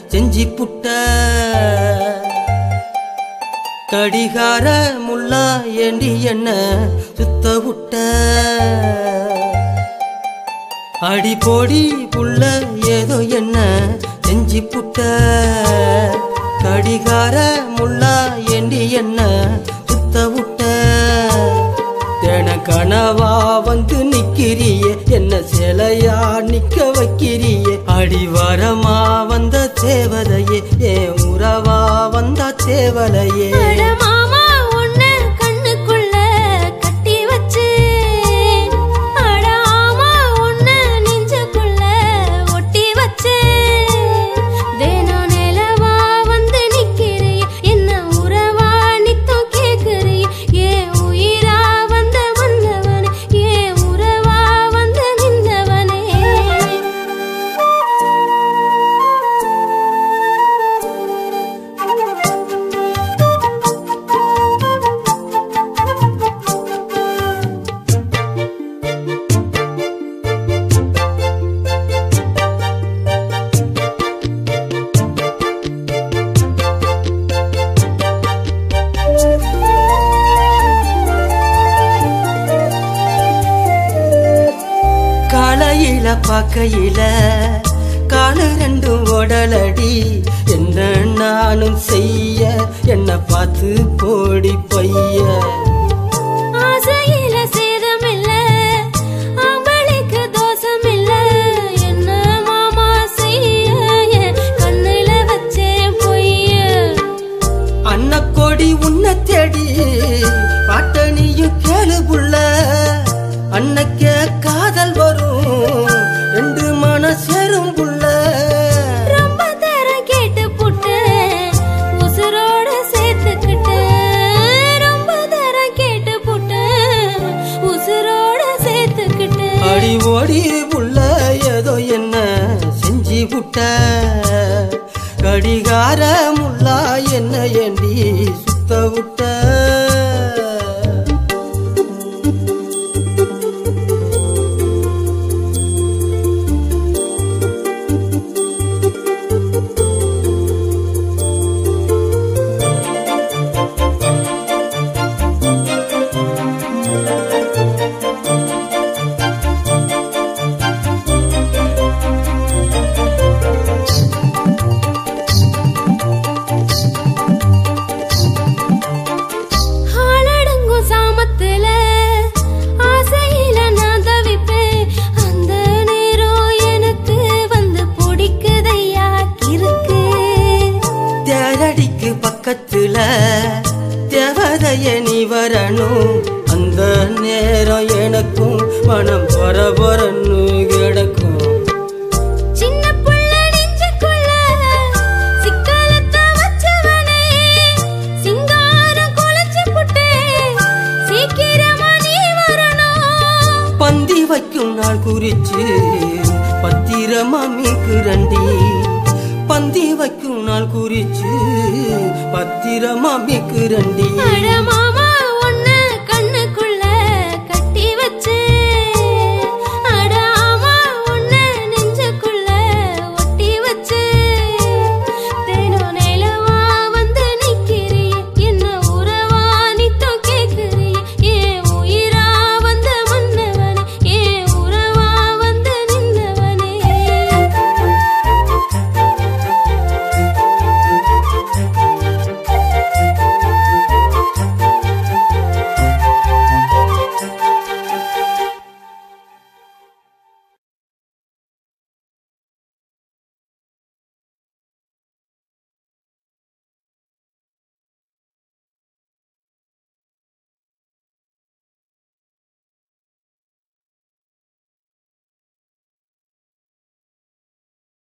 செஞ்சி புட்ட கடிகார முல்லா ஏண்டி என்ன சுத்த விட்ட அடி போடி புள்ள ஏதோ என்ன செஞ்சி புட்ட கடிகார முல்லா ஏண்டி என்ன சுத்த விட்ட தின கனவா வந்து நிக்கிறியே என்ன சிலையா நிக்க வைக்கிறியே அடிவாரமா வந்த தேவதையே என் உறவா வந்த சேவலையே அட மாமா உன்னை கண்ணுக்குள்ள கட்டி வச்சு அட ஆமா உன்னை நெஞ்சுக்குள்ள ஒட்டி வச்சு தினம் நிலவா வந்து நிக்கிறிய என்ன உறவா நித்தம் கேக்குறிய ஏன் உயிரா வந்த வந்தவனே ஏன் உறவா வந்து நின்றவனே காலையில பாக்கையில காலு ரெண்டும் உடலடி என்ன நானும் செய்ய என்ன பார்த்து போடி பைய ஆசையில சேதமில்ல அவளுக்கு தோஷமில்ல என்ன மாமா செய்ய என் கண்ணுல வச்சேன் பொய்ய அன்னக்கோடி உன்னை தேடி பாட்டனியும் கேளு புள்ள அன்னைக்கே காதல் வரும் ரெண்டு மன சேரும் புள்ள ரொம்ப தரம் கேட்டு புட்டு உசுரோட சேர்த்துக்கிட்டு ரொம்ப தரம் கேட்டு புட்டு உசுரோட சேர்த்துக்கிட்டு அடி ஓடி புள்ள ஏதோ என்ன செஞ்சி புட்ட கடிகார முல்லா என்ன ஏண்டி சுத்த விட்ட ஆளடங்கும் சாமத்துல ஆசையில நான் தவிப்பேன் அந்த நேரம் எனக்கு வந்து பிடிக்குதையா கிறுக்கு தேரடிக்கு பக்கத்துல தேவதைய நீ வரணும் அந்த நேரம் எனக்கும் மனம் பரபரன்னு கிடக்கும் சின்ன புள்ள நெஞ்சுக்குள்ள சிக்கலத்தான் வச்சவனே சிங்காரம் குலைச்சு புட்டே சீக்கிரமா நீ வரணும் பந்தி வைக்கும் நாள் குறிச்சு பத்திரமா மீக்குரண்டி பந்தி வைக்கும் நாள் குறிச்சு பத்திரமா மீக்குரண்டி அட மாமா